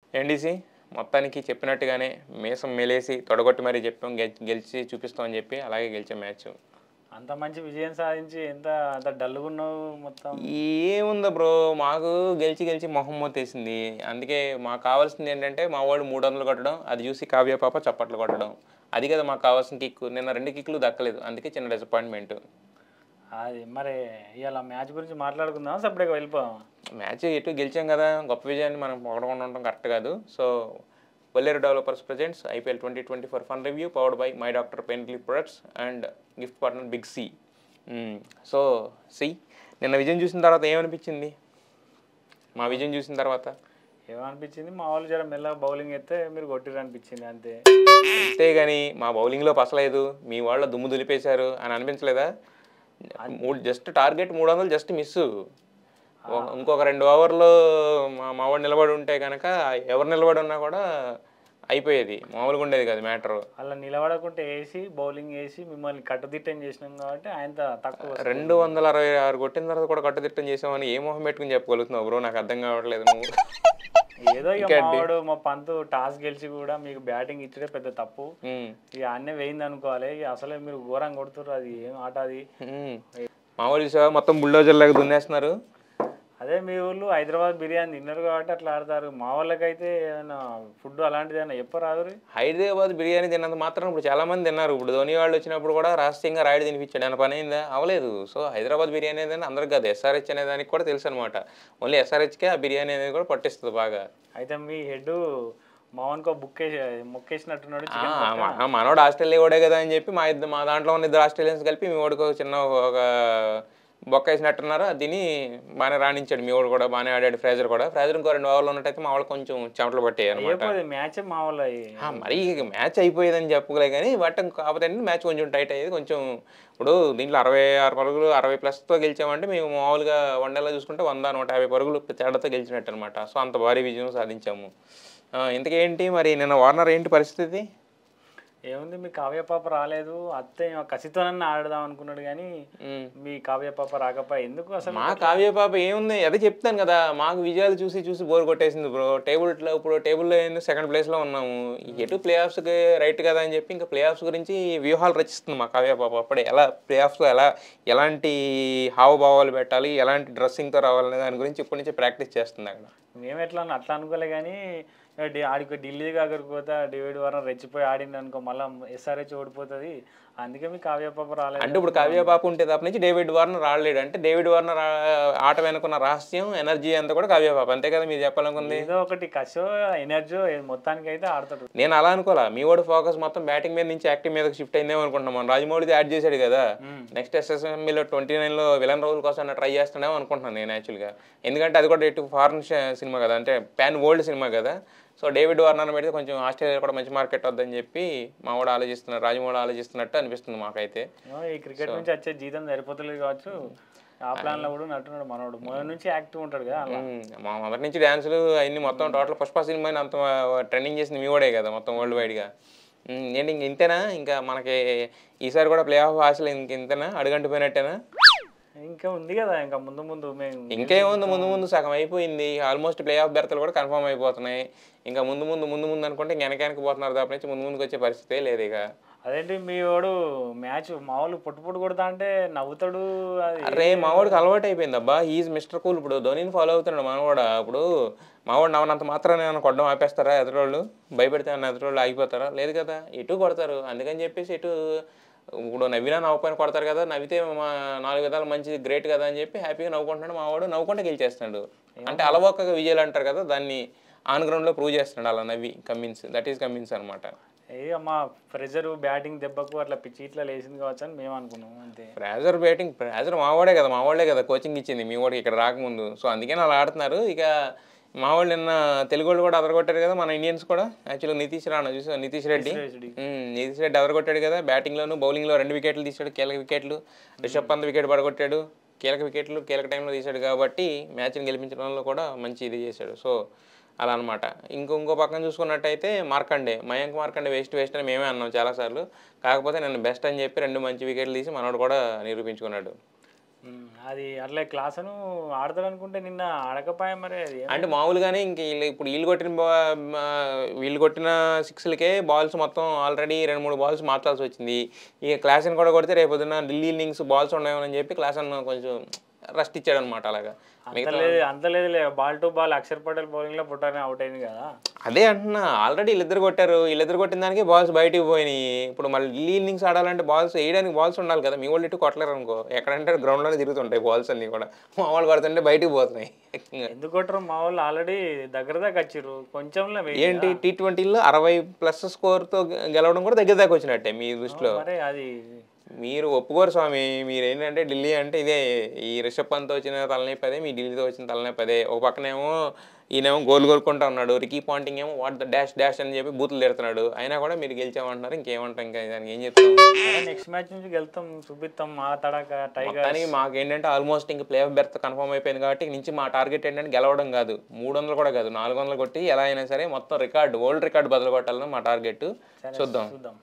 NDC మొత్తానికి చెప్పినట్టుగానే మీసం మెలేసి తొడగొట్టి మరీ చెప్పాం గెల్- గెలిచి చూపిస్తామని చెప్పి అలాగే గెలిచాం మ్యాచ్ అంత మంచి విజయం సాధించి ఎంత అంత డల్గా ఉన్నావు మొత్తం ఏముందో బ్రో మాకు గెలిచి గెలిచి మొహం మోతేసింది అందుకే మాకు కావాల్సింది ఏంటంటే మా వాడు మూడు వందలు కొట్టడం అది చూసి కావ్య పాప చప్పట్లు కొట్టడం అది కదా మాకు కావాల్సిన కిక్కు నిన్న రెండు కిక్లు దక్కలేదు అందుకే చిన్న డిసప్పాయింట్మెంట్ అది మరి ఇవాళ మ్యాచ్ గురించి మాట్లాడుకుందాం సపరేట్గా వెళ్ళిపోదాం మ్యాచ్ ఎటు గెలిచాం కదా గొప్ప విజయాన్ని మనం పొగడకుండా ఉండడం కరెక్ట్ కాదు so Kolleru developers presents IPL twenty twenty four fun review powered by my doctor pain relief products and gift partner big C so C నిన్న విజయం చూసిన తర్వాత ఏమనిపించింది మా విజయం చూసిన తర్వాత ఏమనిపించింది మా వాళ్ళు జర మెల్లగా బౌలింగ్ ఎత్తే మీరు కొట్టిరు అనిపించింది అంతే అంతేగాని మా బౌలింగ్లో పసలేదు మీ వాళ్ళ దుమ్ము దులిపేశారు అని అనిపించలేదా మూడు జస్ట్ టార్గెట్ మూడు వందలు జస్ట్ మిస్ ఇంకొక రెండు ఓవర్లు మా మావాడు నిలబడి ఉంటే కనుక ఎవరు నిలబడి ఉన్నా కూడా అయిపోయేది మామూలుగా ఉండేది కదా మ్యాటర్ అలా నిలబడకుంటే వేసి బౌలింగ్ వేసి మిమ్మల్ని కట్టుదిట్టం చేసినాం కాబట్టి ఆయన తక్కువ రెండు వందల అరవై ఆరు కొట్టిన తర్వాత కూడా కట్టుదిట్టం చేసామని ఏ మొహం పెట్టుకుని చెప్పగలుగుతున్నావు బ్రో నాకు అర్థం కావట్లేదు నువ్వు ఏదో ఇక మావాడు మా పంతు టాస్ గెలిచి కూడా మీకు బ్యాటింగ్ ఇచ్చడే పెద్ద తప్పు ఉమ్, ఇక అన్నీ వేయింది అనుకోవాలి ఇక అసలే మీరు ఘోరంగా కొడుతుర్రు అది ఏం ఆట అది ఉమ్. మామూలు చూసావా మొత్తం బుల్డోజర్ లాగా దున్నేస్తున్నారు అదే మీ ఊళ్ళు హైదరాబాద్ బిర్యానీ తిన్నారు కాబట్టి అట్లా ఆడతారు మా వాళ్ళకైతే ఏమైనా ఫుడ్ అలాంటిది ఏమైనా చెప్పరాదు హైదరాబాద్ బిర్యానీ తిన్నంత మాత్రం ఇప్పుడు చాలా మంది తిన్నారు ఇప్పుడు ధోని వాళ్ళు వచ్చినప్పుడు కూడా రాష్ట్రీయంగా రాయుడు తినిపించాడు ఆయన పని అయిందా అవలేదు సో హైదరాబాద్ బిర్యానీ అనేది అందరికి కాదు ఎస్ఆర్హెచ్ అనే దానికి కూడా తెలుసు అనమాట ఓన్లీ ఎస్ఆర్హెచ్కే ఆ బిర్యానీ అనేది కూడా పట్టిస్తుంది బాగా అయితే మీ హెడ్ మావన్కో బుక్ వేసి మొక్కేసినట్టున్నాడు ఆ, చికెన్ మా- మనోడు ఆస్ట్రేలియా కూడా కదా అని చెప్పి మా ఇద్దరు మా దాంట్లో ఉన్న ఇద్దరు ఆస్ట్రేలియన్స్ కలిపి మీ వాడికి ఒక చిన్న ఒక బొక్క వేసినట్టున్నారు అది తిని బాగానే రాణించాడు మీ వాడు కూడా బాగానే ఆడాడు ఫ్రేజర్ కూడా ఫ్రేజర్ ఇంకో రెండు ఓవర్లు ఉన్నట్టయితే మా వాళ్ళు కొంచెం చెమటలు పట్టాయి అనమాట అయిపోయింది మ్యాచ్ మా వాళ్ళ ఆ, మరీ ఇక మ్యాచ్ అయిపోయేదని చెప్పుకోలే కానీ బట్ కాకపోతే ఏంటంటే మ్యాచ్ కొంచెం టైట్ అయ్యేది కొంచెం ఇప్పుడు దీంట్లో అరవై ఆరు పరుగులు అరవై ప్లస్తో గెలిచామంటే మేము మామూలుగా వన్డేలో చూసుకుంటే వంద నూట యాభై పరుగులు తేడాతో గెలిచినట్టు అనమాట సో అంత భారీ విజయం సాధించాము ఆ, ఇంతకేంటి మరి నిన్న వార్నర్ ఏంటి పరిస్థితి ఏముంది మీ కావ్య పాప రాలేదు అత్తే కసితోనన్నా ఆడదాం అనుకున్నాడు కానీ ఉమ్. మీ కావ్య పాప రాకపోయి ఎందుకు అసలు మా కావ్య పాప ఏముంది అదే చెప్తాను కదా మాకు విజయాలు చూసి చూసి బోర్ కొట్టేసింది బ్రో టేబుల్లో ఇప్పుడు టేబుల్లో ఏంది సెకండ్ ప్లేస్లో ఉన్నాము ఎటు ప్లే ఆఫ్స్కి రైట్ కదా అని చెప్పి ఇంకా ప్లే ఆఫ్స్ గురించి వ్యూహాలు రచిస్తుంది మా కావ్య పాప అప్పుడే ఎలా ప్లే ఆఫ్స్లో ఎలా ఎలాంటి హావభావాలు పెట్టాలి ఎలాంటి డ్రెస్సింగ్తో రావాలనే దాని గురించి ఇప్పటి నుంచి ప్రాక్టీస్ చేస్తుంది అక్కడ మేము ఎట్లా అని అట్లా అనుకోలే కానీ ఇక డి- ఆడికి ఢిల్లీ కాకరికి పోతే డేవిడ్ వారం రెచ్చిపోయి ఆడింది అనుకో మళ్ళీ ఎస్ఆర్హెచ్ ఓడిపోతుంది అందుకే మీ కావ్య పాప రాలేదు అంటే ఇప్పుడు కావ్య పాప ఉంటే తప్ప నుంచి డేవిడ్ వార్నర్ రాలేడు అంటే డేవిడ్ వార్నర్ ఆ- ఆట వెనుకున్న రహస్యం ఎనర్జీ అంతా కూడా కావ్య పాప అంతే కదా మీరు చెప్పాలనుకుంది ఏదో ఒకటి కసో ఎనర్జీ మొత్తానికి అయితే ఆడతాడు నేను అలా అనుకోవాలా మీ వాడు ఫోకస్ మొత్తం బ్యాటింగ్ మీద నుంచి యాక్టింగ్ మీదకి షిఫ్ట్ అయిందేమో అనుకుంటున్నాం మనం రాజమౌళిది యాడ్ చేశాడు కదా నెక్స్ట్ ఎస్ఎస్ఎంఈలో ట్వంటీ నైన్లో విలన్ రోల్ కోసం ట్రై చేస్తాడేమో అనుకుంటున్నాను నేను యాక్చువల్గా ఎందుకంటే అది కూడా ఇటు ఫారెన్ సినిమా కదా అంటే ప్యాన్ వరల్డ్ సినిమా కదా సో డేవిడ్ వార్నర్ పెడితే కొంచెం ఆస్ట్రేలియా కూడా మంచి మార్కెట్ వద్దని చెప్పి మా వాడు ఆలోచిస్తున్నాడు రాజమౌళి ఆలోచిస్తున్నట్టు అనిపిస్తుంది మాకైతే ఏమో ఈ క్రికెట్ నుంచి వచ్చే జీతం సరిపోతలేదు కావచ్చు ఆ ప్లాన్ లో కూడా నట్టున్నాడు మనోడు మొదటి నుంచి యాక్టివ్ ఉంటాడు కదా అలా మ్మ్. మా మొదటి నుంచి డ్యాన్సులు అవన్నీ మొత్తం టోటల్ పుష్ప సినిమాని అంత ట్రెండింగ్ చేసింది మీ వాడే కదా మొత్తం వరల్డ్ వైడ్గా మ్మ్. ఏంటి ఇంక ఇంతేనా ఇంకా మనకి ఈసారి కూడా ప్లే ఆఫ్ ఆశలు ఇంక ఇంతేనా అడుగంటిపోయినట్టేనా ఇంకా ఉంది కదా ఇంకా ముందు ముందు మేము ఇంకేముంది ముందు ముందు సగం అయిపోయింది ఆల్మోస్ట్ ప్లే ఆఫ్ బెర్తలు కూడా కన్ఫర్మ్ అయిపోతున్నాయి ఇంకా ముందు ముందు ముందు ముందు అనుకుంటే ఇంక వెనకానికి పోతున్నారు తప్ప నుంచి ముందు ముందుకు వచ్చే పరిస్థితే లేదు ఇక అదేంటి మీ వాడు మ్యాచ్ మామూలు పుట్టు పుట్టు కొడతా అంటే నవ్వుతాడు అది అరే మావాడికి అలవాటు అయిపోయింది అబ్బా ఈజ్ మిస్టర్ కూల్ ఇప్పుడు ధోనిని ఫాలో అవుతున్నాడు మనవాడు ఇప్పుడు మావాడు నవ్వనంత మాత్రాన్ని ఏమైనా కొట్టడం ఆపేస్తారా ఎదురోళ్ళు భయపెడితే ఏమైనా ఎదురోళ్ళు ఆగిపోతారా లేదు కదా ఇటు కొడతారు అందుకని చెప్పేసి ఇటు ఇప్పుడు నవ్వినా నవ్వుపైన కొడతారు కదా నవ్వితే మా నాలుగు విధాలు మంచిది గ్రేట్ కదా అని చెప్పి హ్యాపీగా నవ్వుకుంటున్నాడు మావాడు నవ్వుకుంటే గెలిచేస్తున్నాడు అంటే అలవోకగా విజయాలు అంటారు కదా దాన్ని ఆన్ గ్రౌండ్లో ప్రూవ్ చేస్తున్నాడు అలా నవ్వి కమిన్స్ దట్ ఈస్ కమిన్స్ అనమాట ఏ మా ప్రెజర్ బ్యాటింగ్ దెబ్బకు అట్లా పిచ్చి ఇట్లా లేచింది కావచ్చు అని మేము అనుకున్నాం అంతే ప్రేజర్ బ్యాటింగ్ ప్రేజర్ మావాడే కదా మావాడే కదా కోచింగ్ ఇచ్చింది మీ వాడికి ఇక్కడ రాకముందు సో అందుకని అలా ఆడుతున్నారు ఇక మా వాళ్ళు నిన్న తెలుగు వాళ్ళు కూడా అదరగొట్టారు కదా మన ఇండియన్స్ కూడా యాక్చువల్గా నితీష్ రాణా చూసా నితీష్ రెడ్డి రెడ్డి. ఉమ్, నితీష్ రెడ్డి అదరగొట్టాడు కదా బ్యాటింగ్లోను బౌలింగ్లో రెండు వికెట్లు తీసాడు కీలక వికెట్లు రిషబ్ పంత్ వికెట్ పడగొట్టాడు కీలక వికెట్లు కీలక టైంలో తీశాడు కాబట్టి మ్యాచ్ని గెలిపించడంలో కూడా మంచి ఇది చేశాడు సో అలా అనమాట ఇంకో ఇంకో పక్కన చూసుకున్నట్టయితే మార్కండే మయాంక్ మార్కండే వేస్ట్ వేస్ట్ అని మేమే అన్నాం చాలాసార్లు కాకపోతే నేను బెస్ట్ అని చెప్పి రెండు మంచి వికెట్లు తీసి మనోడు కూడా నిరూపించుకున్నాడు ఉమ్, అది అట్లా క్లాసును ఆడతాడు అనుకుంటే నిన్న ఆడకపోయా మరి అది ఏం- అంటే మామూలుగానే ఇంక వీళ్ళు ఇప్పుడు వీళ్ళు కొట్టిన బా- మా- వీళ్ళు కొట్టిన సిక్స్లకే బాల్స్ మొత్తం ఆల్రెడీ రెండు మూడు బాల్స్ మార్చాల్సి వచ్చింది ఇక క్లాస్ కూడా కొడితే రేపు పొద్దున్న ఢిల్లీ ఇన్నింగ్స్ బాల్స్ ఉన్నాయని చెప్పి క్లాస్ అన్న కొంచెం రెస్ట్ ఇచ్చాడు అనమాట అలాగా అంత లేదు అంత లేదులే ball to ball Axar Patel bowling లో పుట్టానే అవుట్ అయింది కదా అదే అంటున్నా ఆల్రెడీ వీళ్ళిద్దరు కొట్టారు వీళ్ళిద్దరు కొట్టిన దానికి బాల్స్ బయటికి పోయినాయి ఇప్పుడు మళ్ళీ ఢిల్లీ ఇన్నింగ్స్ ఆడాలంటే బాల్స్ వేయడానికి బాల్స్ ఉండాలి కదా మీ వాళ్ళు ఇటు కొట్టలేరు అనుకో ఎక్కడంటే గ్రౌండ్లోనే తిరుగుతుంటాయి బాల్స్ అన్నీ కూడా మా వాళ్ళు కొడుతుంటే బయటికి పోతున్నాయి ఎందుకు కొట్టరు మా వాళ్ళు ఆల్రెడీ దగ్గర దాకా వచ్చిర్రు కొంచెంలో వెయ్యి ఏంటి టీ ట్వంటీలో అరవై ప్లస్ స్కోర్తో గెలవడం కూడా దగ్గర దాకా వచ్చినట్టే మీ దృష్టిలో మరి అది మీరు ఒప్పుకోరు స్వామి మీరు ఏంటంటే ఢిల్లీ అంటే ఇదే ఈ రిషబ్ పంత్ వచ్చిన తలనొప్పి అదే మీ ఢిల్లీతో వచ్చిన తలనొప్పి అదే ఒక పక్కనేమో ఈయనేమో గోల్ కోరుకుంటా ఉన్నాడు రికీ పాంటింగ్ ఏమో వాట్ ద డాష్ డాష్ అని చెప్పి బూతులు తిడుతున్నాడు అయినా కూడా మీరు గెలిచామంటున్నారు ఇంకేమంటాం ఇంకా దానికి ఏం చెప్తాం నెక్స్ట్ మ్యాచ్ నుంచి వెళ్తాం చూపిస్తాం మా తడక టైగర్ మొత్తానికి మాకేంటంటే ఆల్మోస్ట్ ఇంక ప్లే ఆఫ్ బెర్త్ కన్ఫర్మ్ అయిపోయింది కాబట్టి ఇక నుంచి మా టార్గెట్ ఏంటంటే గెలవడం కాదు మూడు వందలు కూడా కాదు నాలుగు వందలు కొట్టి ఎలా అయినా సరే మొత్తం రికార్డు వరల్డ్ రికార్డు బదులు కొట్టాలని మా టార్గెట్ చూద్దాం చూద్దాం